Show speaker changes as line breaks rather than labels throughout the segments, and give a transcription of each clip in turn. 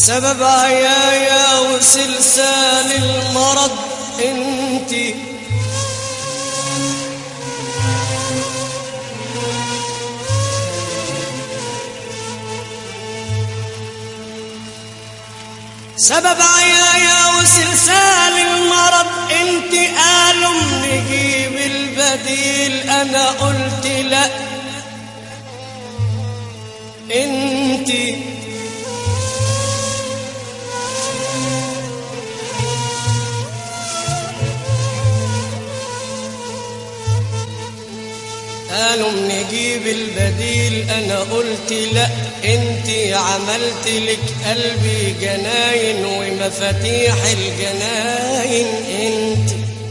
سبب عيايا وسلسال المرض انتي سبب عيايا وسلسال المرض انت قالوا نجيب البديل انا قلت لا انت قالوا نجيب البديل انا قلت لا انت عملت لك قلبي جناين ومفاتيح الجناين انت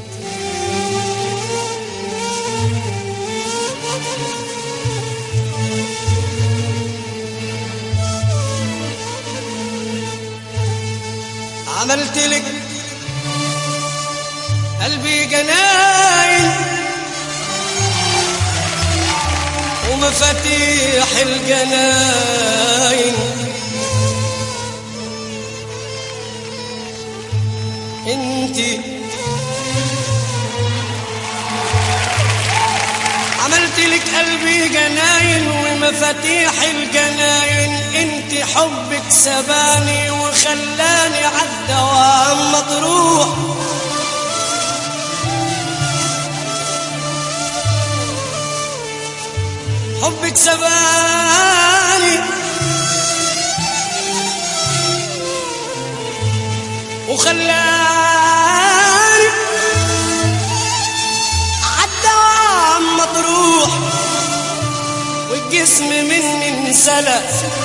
عملت لك قلبي جناين ومفاتيح الجناين انتي عملت لك قلبي جناين ومفاتيح الجناين انت حبك سباني وخلاني عالدوام مطروح حبك سباني وخلاني عالدوام مطروح والجسم مني انسلى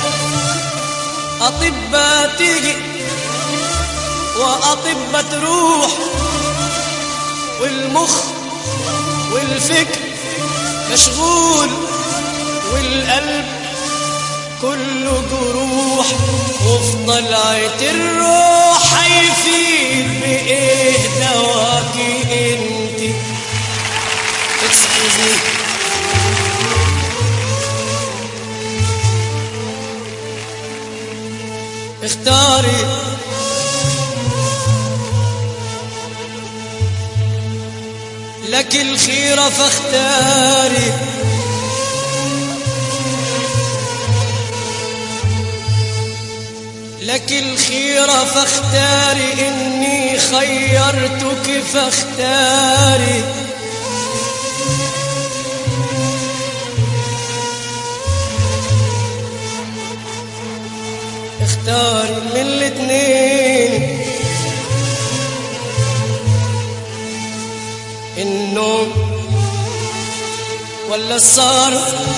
أطباء تيجي وأطباء تروح والمخ والفكر مشغول والقلب كله جروح وفي طلعة الروح هيفيد بإيه دواكي انتي Excuse me. اختاري لك الخيرة فاختاري لك الخيرة فاختاري إني خيرتك فاختاري اختاري من الاتنين النوم ولا السهر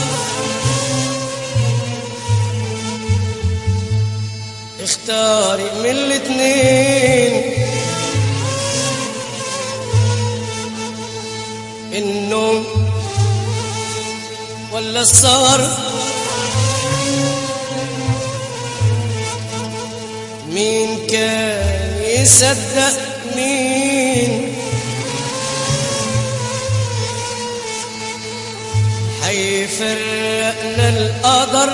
اختاري من الاتنين النوم ولا السهر مين كان يصدق مين حيفرقنا القدر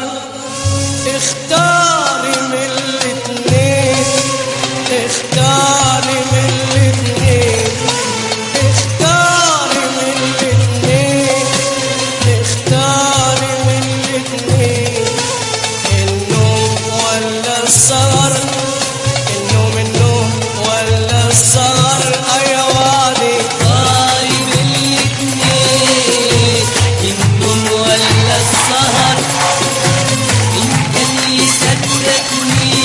اختاري من الاتنين اختاري من الاتنين اختاري من الاتنين اختاري من الاتنين النوم ولا السهر النوم النوم ولا السهر ايواني
طاري بالاتنين النوم ولا السهر انت اللي صدقني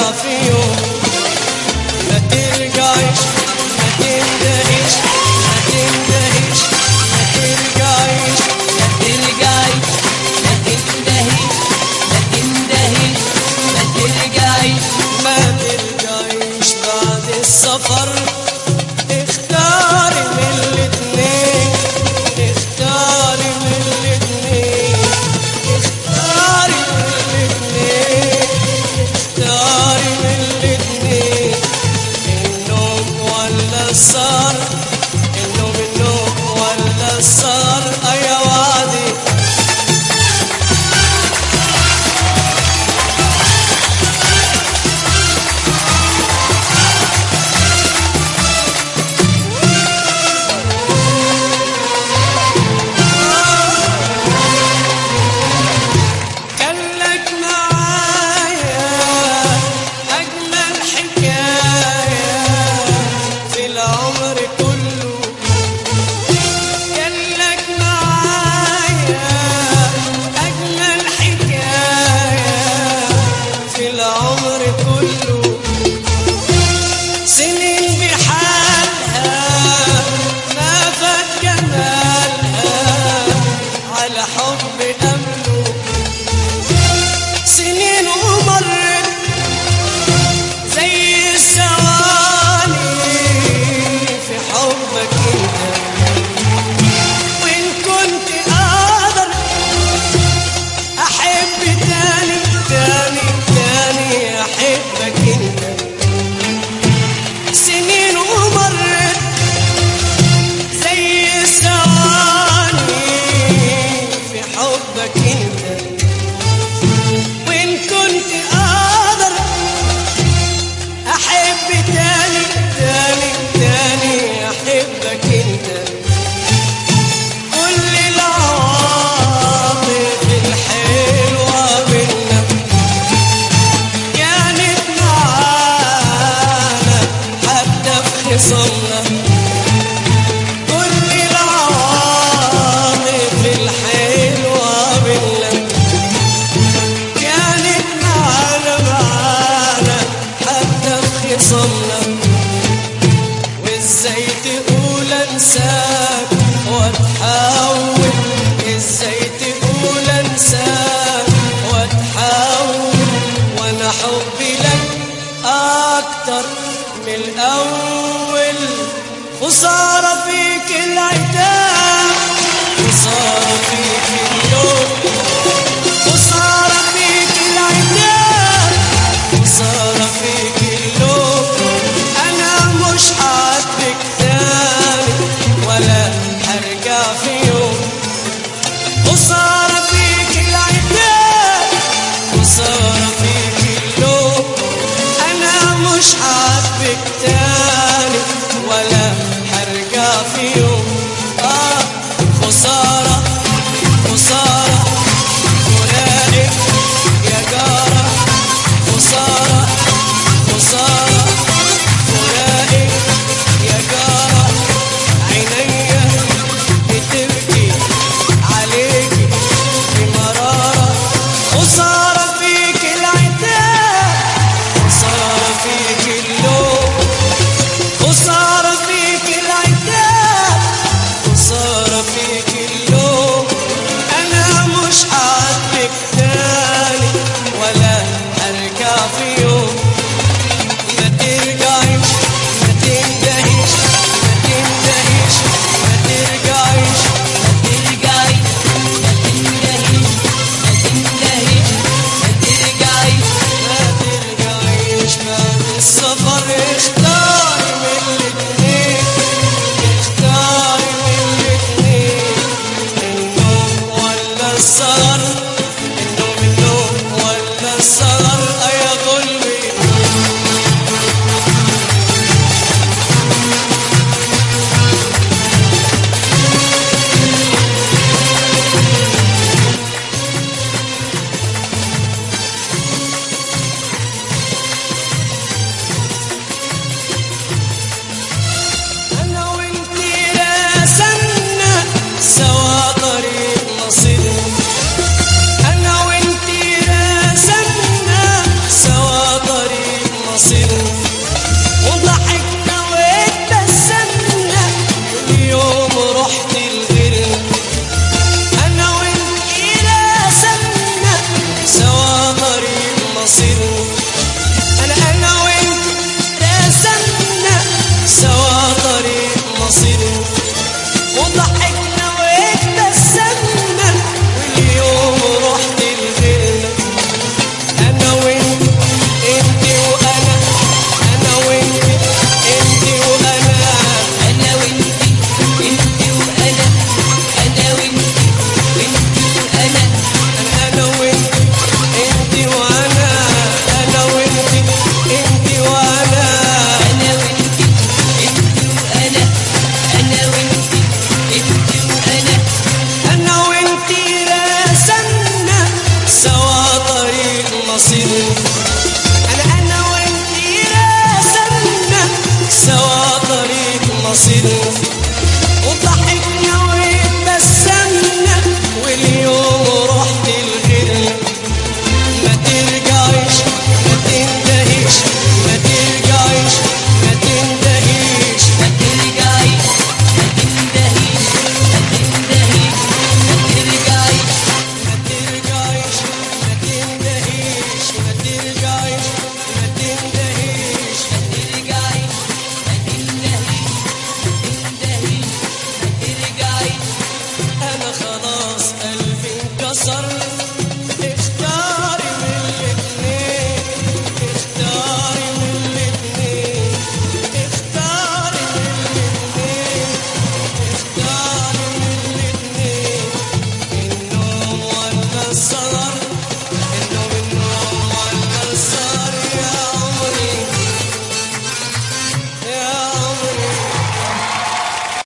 هرجع في يوم ما ترجعيش ما تندهيش ما تندهيش ما ترجعيش
ما ترجعي ما تندهيش ما تندهيش ما ترجعي
ما ترجعيش بعد السفر اختاري من الاتنين اختاري من الاتنين اختاري من الاتنين اختاري من الاتنين النوم ولا السهر النوم النوم ولا السهر يا وعدي كان لك معايا أجمل حكاية في العمر كله كان لك معايا أجمل حكاية في العمر كله سنين بحالها ما فات جمالها على حب قبله سنين ومرت زي الثواني في حبك انت وان كنت اقدر احب تاني تاني تاني احبك انت سنين ومرت زي الثواني في حبك انت وإن كنت أقدر أحب تاني تاني تاني أحبك أنت كل العواطف الحلوة بينا كانت معانا حتى في خصامنا كل العواطف الحلوة بينا كانت معانا معانا حتى في خصامنا وازاي تقول انساك واتحول ازاي تقول انساك واتحول وانا حبي لك اكتر من الاول خسارة فيك العتاب خسارة فيك اليوم خسارة فيك العتاب خسارة فيك اللوم أنا مش حاسبك تاني ولا هرجع في يوم خسارة فيك العتاب خسارة فيك اللوم أنا مش حاسبك تاني ولا هرجع في يوم آه خسارة خسارة فراقك يا جارة خسارة خسارة فراقك يا جارة عينيا بتبكي عليكي بمرارة خسارة فيك العتاب خسارة فيك اللوم خسارة فيك العتاب خسارة فيك اللوم أنا مش حاسبك تاني ولا هرجع في يوم ما ترجعيش ما تندهيش ما تندهيش ما ترجعيش
ما ترجعي ما تندهيش ما تندهيش ما ترجعي
ما ترجعيش بعد السفر اختاري من الاتنين اختاري من الاتنين النوم ولا السهر النوم النوم ولا السهر